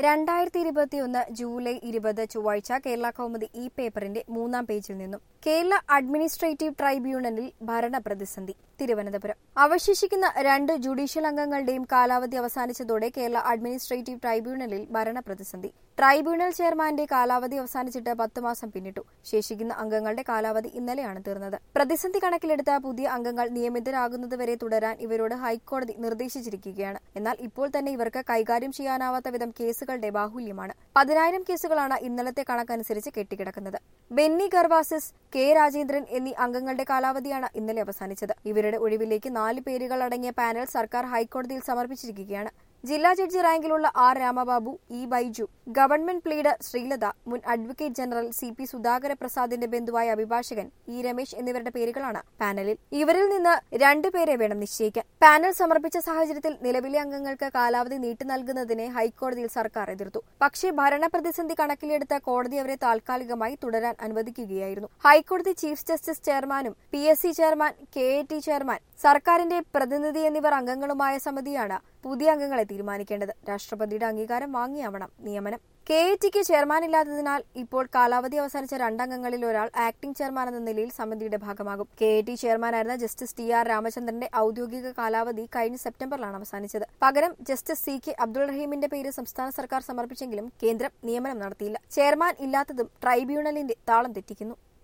രണ്ടായിരത്തി ഇരുപത്തിയൊന്ന് ജൂലൈ ഇരുപത് ചൊവ്വാഴ്ച കേരള കൗമുദി ഈ പേപ്പറിന്റെ മൂന്നാം പേജിൽ നിന്നും കേരള അഡ്മിനിസ്ട്രേറ്റീവ് ട്രൈബ്യൂണലിൽ ഭരണ പ്രതിസന്ധി തിരുവനന്തപുരം അവശേഷിക്കുന്ന രണ്ട് ജുഡീഷ്യൽ അംഗങ്ങളുടെയും കാലാവധി അവസാനിച്ചതോടെ കേരള അഡ്മിനിസ്ട്രേറ്റീവ് ട്രൈബ്യൂണലിൽ ഭരണ പ്രതിസന്ധി ട്രൈബ്യൂണൽ ചെയർമാന്റെ കാലാവധി അവസാനിച്ചിട്ട് പത്ത് മാസം പിന്നിട്ടു ശേഷിക്കുന്ന അംഗങ്ങളുടെ കാലാവധി ഇന്നലെയാണ് തീർന്നത് പ്രതിസന്ധി കണക്കിലെടുത്ത പുതിയ അംഗങ്ങൾ നിയമിതരാകുന്നതുവരെ തുടരാൻ ഇവരോട് ഹൈക്കോടതി നിർദ്ദേശിച്ചിരിക്കുകയാണ് എന്നാൽ ഇപ്പോൾ തന്നെ ഇവർക്ക് കൈകാര്യം ചെയ്യാനാവാത്ത വിധം കേസുകളുടെ ബാഹുല്യമാണ് പതിനായിരം കേസുകളാണ് ഇന്നലത്തെ കണക്കനുസരിച്ച് കെട്ടിക്കിടക്കുന്നത് ബെന്നി ഗർവാസിസ് കെ രാജേന്ദ്രൻ എന്നീ അംഗങ്ങളുടെ കാലാവധിയാണ് ഇന്നലെ അവസാനിച്ചത് ഇവരുടെ ഒഴിവിലേക്ക് നാല് പേരുകൾ അടങ്ങിയ പാനൽ സർക്കാർ ഹൈക്കോടതിയിൽ സമർപ്പിച്ചിരിക്കുകയാണ് ജില്ലാ ജഡ്ജി റാങ്കിലുള്ള R Ramababu E Baiju government pleader Sreelatha മുൻ advocate general C P Sudhakara പ്രസാദിന്റെ ബന്ധുവായ അഭിഭാഷകൻ ഇ രമേശ് എന്നിവരുടെ പേരുകളാണ് പാനലിൽ ഇവരിൽ നിന്ന് രണ്ടുപേരെ വേണം നിശ്ചയിക്കാൻ പാനൽ സമർപ്പിച്ച സാഹചര്യത്തിൽ നിലവിലെ അംഗങ്ങൾക്ക് കാലാവധി നീട്ടി നൽകുന്നതിനെ ഹൈക്കോടതിയിൽ സർക്കാർ എതിർത്തു പക്ഷേ ഭരണപ്രതിസന്ധി കണക്കിലെടുത്ത കോടതി അവരെ താൽക്കാലികമായി തുടരാൻ അനുവദിക്കുകയായിരുന്നു ഹൈക്കോടതി ചീഫ് ജസ്റ്റിസ് ചെയർമാനും P S C chairman K A T chairman സർക്കാരിന്റെ പ്രതിനിധി എന്നിവർ അംഗങ്ങളുമായ സമിതിയാണ് പുതിയ അംഗങ്ങളെ തീരുമാനിക്കേണ്ടത് രാഷ്ട്രപതിയുടെ അംഗീകാരം വാങ്ങിയാവണം നിയമനം കെ എ ടിക്ക് ചെയർമാൻ ഇല്ലാത്തതിനാൽ ഇപ്പോൾ കാലാവധി അവസാനിച്ച രണ്ടംഗങ്ങളിൽ ഒരാൾ ആക്ടിംഗ് ചെയർമാൻ എന്ന നിലയിൽ സമിതിയുടെ ഭാഗമാകും കെ എ ടി ചെയർമാനായിരുന്ന ജസ്റ്റിസ് ടി ആർ രാമചന്ദ്രന്റെ ഔദ്യോഗിക കാലാവധി കഴിഞ്ഞ സെപ്റ്റംബറിലാണ് അവസാനിച്ചത് പകരം ജസ്റ്റിസ് സി കെ അബ്ദുൾ റഹീമിന്റെ പേര് സംസ്ഥാന സർക്കാർ സമർപ്പിച്ചെങ്കിലും കേന്ദ്രം നിയമനം നടത്തിയില്ല ചെയർമാൻ ഇല്ലാത്തതും ട്രൈബ്യൂണലിന്റെ താളം തെറ്റിക്കുന്നു